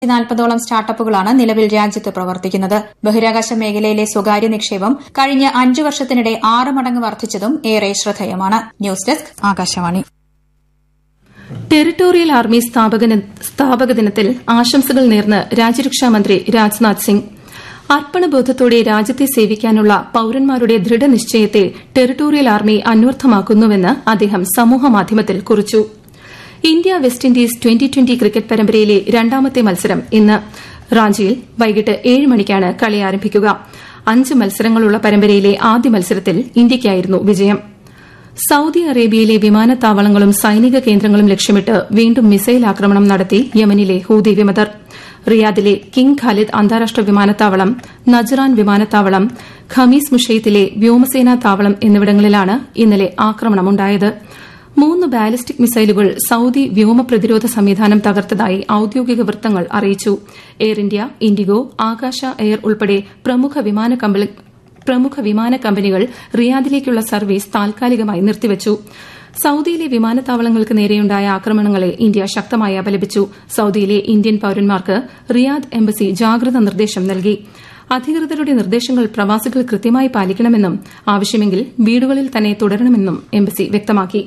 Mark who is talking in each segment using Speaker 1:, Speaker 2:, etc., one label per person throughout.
Speaker 1: നാൽപ്പതോളം സ്റ്റാർട്ടപ്പുകളാണ് നിലവിൽ രാജ്യത്ത് പ്രവർത്തിക്കുന്നത് ബഹിരാകാശ മേഖലയിലെ സ്വകാര്യ നിക്ഷേപം കഴിഞ്ഞ അഞ്ചു വർഷത്തിനിടെ ആറ് മടങ്ങ് വർദ്ധിച്ചതും ഏറെ ശ്രദ്ധേയമാണ് news desk Akashvani
Speaker 2: territorial army സ്ഥാപക ദിനത്തിൽ ആശംസകൾ നേർന്ന് രാജ്യരക്ഷാമന്ത്രി രാജ്നാഥ് സിംഗ് അർപ്പണബോധത്തോടെ രാജ്യത്തെ സേവിക്കാനുള്ള പൌരന്മാരുടെ ദൃഢനിശ്ചയത്തെ ടെറിട്ടോറിയൽ ആർമി അന്വർത്ഥമാക്കുന്നുവെന്ന് അദ്ദേഹം സമൂഹമാധ്യമത്തിൽ കുറിച്ചു India West Indies twenty twenty cricket പരമ്പരയിലെ രണ്ടാമത്തെ മത്സരം ഇന്ന് റാഞ്ചിയിൽ വൈകിട്ട് ഏഴ് മണിക്കാണ് കളി ആരംഭിക്കുക അഞ്ച് മത്സരങ്ങളുള്ള പരമ്പരയിലെ ആദ്യ മത്സരത്തിൽ ഇന്ത്യയ്ക്കായിരുന്നു വിജയം സൌദി അറേബ്യയിലെ വിമാനത്താവളങ്ങളും സൈനിക കേന്ദ്രങ്ങളും ലക്ഷ്യമിട്ട് വീണ്ടും മിസൈൽ ആക്രമണം നടത്തി യമനിലെ ഹൂതി വിമതർ റിയാദിലെ കിങ് ഖാലിദ് അന്താരാഷ്ട്ര വിമാനത്താവളം നജ്റാൻ വിമാനത്താവളം ഖമീസ് മുഷൈത്തിലെ വ്യോമസേനാ താവളം എന്നിവിടങ്ങളിലാണ് ഇന്നലെ ആക്രമണമുണ്ടായത് മൂന്ന് ബാലിസ്റ്റിക് മിസൈലുകൾ സൌദി വ്യോമ പ്രതിരോധ സംവിധാനം തകർത്തതായി ഔദ്യോഗിക വൃത്തങ്ങൾ അറിയിച്ചു Air India IndiGo Akasa Air ഉൾപ്പെടെ പ്രമുഖ വിമാന പ്രമുഖ വിമാന കമ്പനികൾ റിയാദിലേക്കുള്ള സർവീസ് താൽക്കാലികമായി നിർത്തിവച്ചു സൌദിയിലെ വിമാനത്താവളങ്ങൾക്ക് നേരെയുണ്ടായ ആക്രമണങ്ങളെ ഇന്ത്യ ശക്തമായി അപലപിച്ചു സൌദിയിലെ ഇന്ത്യൻ പൌരന്മാർക്ക് റിയാദ് എംബസി ജാഗ്രത നിർദ്ദേശം നൽകി അധികൃതരുടെ നിർദ്ദേശങ്ങൾ പ്രവാസികൾ കൃത്യമായി പാലിക്കണമെന്നും ആവശ്യമെങ്കിൽ വീടുകളിൽ തന്നെ തുടരണമെന്നും എംബസി വ്യക്തമാക്കി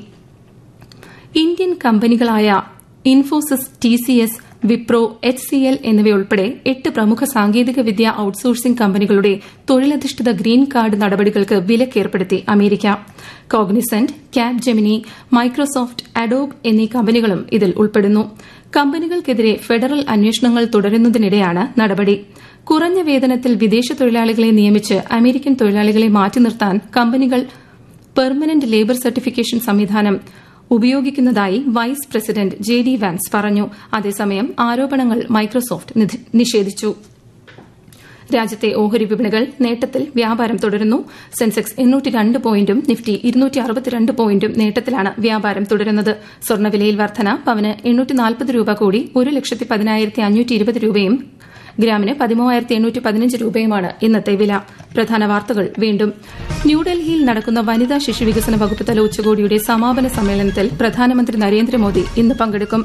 Speaker 2: ഇന്ത്യൻ കമ്പനികളായ Infosys TCS Wipro H C L എന്നിവയുൾപ്പെടെ എട്ട് പ്രമുഖ സാങ്കേതിക വിദ്യ ഔട്ട്സോഴ്സിംഗ് കമ്പനികളുടെ തൊഴിലധിഷ്ഠിത ഗ്രീൻ കാർഡ് നടപടികൾക്ക് വിലക്കേർപ്പെടുത്തി America Cognizant Capgemini Microsoft Adobe എന്നീ കമ്പനികളും ഇതിൽ ഉൾപ്പെടുന്നു കമ്പനികൾക്കെതിരെ ഫെഡറൽ അന്വേഷണങ്ങൾ തുടരുന്നതിനിടെയാണ് നടപടി കുറഞ്ഞ വേതനത്തിൽ വിദേശ തൊഴിലാളികളെ നിയമിച്ച് അമേരിക്കൻ തൊഴിലാളികളെ മാറ്റി നിർത്താൻ കമ്പനികൾ പെർമനന്റ് ലേബർ സർട്ടിഫിക്കേഷൻ സംവിധാനം ഉപയോഗിക്കുന്നതായി vice president J D Vance പറഞ്ഞു അതേസമയം ആരോപണങ്ങൾ മൈക്രോസോഫ്റ്റ് നിഷേധിച്ചു രാജ്യത്തെ ഓഹരി വിപണികൾ നേട്ടത്തിൽ വ്യാപാരം തുടരുന്നു സെൻസെക്സ് എണ്ണൂറ്റി രണ്ട് പോയിന്റും നിഫ്റ്റി ഇരുന്നൂറ്റി അറുപത്തിരണ്ട് പോയിന്റും നേട്ടത്തിലാണ് വ്യാപാരം തുടരുന്നത് സ്വർണ്ണവിലയിൽ വർധന പവന് എണ്ണൂറ്റി നാൽപ്പത് രൂപ കൂടി ഒരു ലക്ഷത്തി പതിനായിരത്തി അഞ്ഞൂറ്റി ഇരുപത് രൂപയും ഗ്രാമിന് പതിമൂവായിരത്തി എണ്ണൂറ്റി പതിനഞ്ച് രൂപയുമാണ് ഇന്നത്തെ വില പ്രധാന വാർത്തകൾ വീണ്ടും ന്യൂഡൽഹിയിൽ നടക്കുന്ന വനിതാ ശിശുവികസന വകുപ്പ് തല ഉച്ചകോടിയുടെ സമാപന സമ്മേളനത്തിൽ പ്രധാനമന്ത്രി നരേന്ദ്രമോദി ഇന്ന് പങ്കെടുക്കും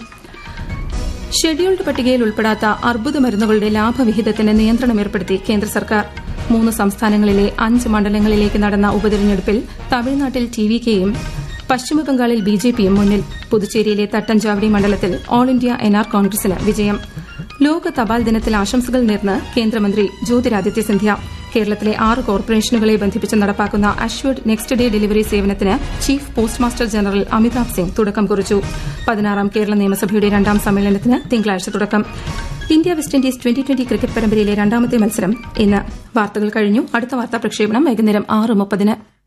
Speaker 2: ഷെഡ്യൂൾഡ് പട്ടികയിൽ ഉൾപ്പെടാത്ത അർബുദ മരുന്നുകളുടെ ലാഭവിഹിതത്തിന് നിയന്ത്രണം ഏർപ്പെടുത്തി കേന്ദ്ര സർക്കാർ മൂന്ന് സംസ്ഥാനങ്ങളിലെ അഞ്ച് മണ്ഡലങ്ങളിലേക്ക് നടന്ന ഉപതെരഞ്ഞെടുപ്പിൽ തമിഴ്നാട്ടിൽ ടി വി കെയും പശ്ചിമബംഗാളിൽ ബി ജെ പിയും മുന്നിൽ പുതുച്ചേരിയിലെ തട്ടഞ്ചാവടി മണ്ഡലത്തിൽ ഓൾ ഇന്ത്യ എൻആർ കോൺഗ്രസിന് വിജയം ലോക തപാൽ ദിനത്തിൽ ആശംസകൾ നേർന്ന് കേന്ദ്രമന്ത്രി ജ്യോതിരാദിത്യ സിന്ധ്യ കേരളത്തിലെ ആറ് കോർപ്പറേഷനുകളെ ബന്ധിപ്പിച്ച് നടപ്പാക്കുന്ന അഷ്വർഡ് നെക്സ്റ്റ് ഡേ ഡെലിവറി സേവനത്തിന് chief postmaster general Amitabh Singh തുടക്കം കുറിച്ചു പതിനാറാം കേരള നിയമസഭയുടെ രണ്ടാം സമ്മേളനത്തിന് തിങ്കളാഴ്ച തുടക്കം India West Indies twenty twenty cricket പരമ്പരയിലെ രണ്ടാമത്തെ മത്സരം ഇന്ന് വാർത്തകൾ കഴിഞ്ഞു അടുത്ത വാർത്താ പ്രക്ഷേപണം വൈകുന്നേരം ആറ് മുപ്പതിന്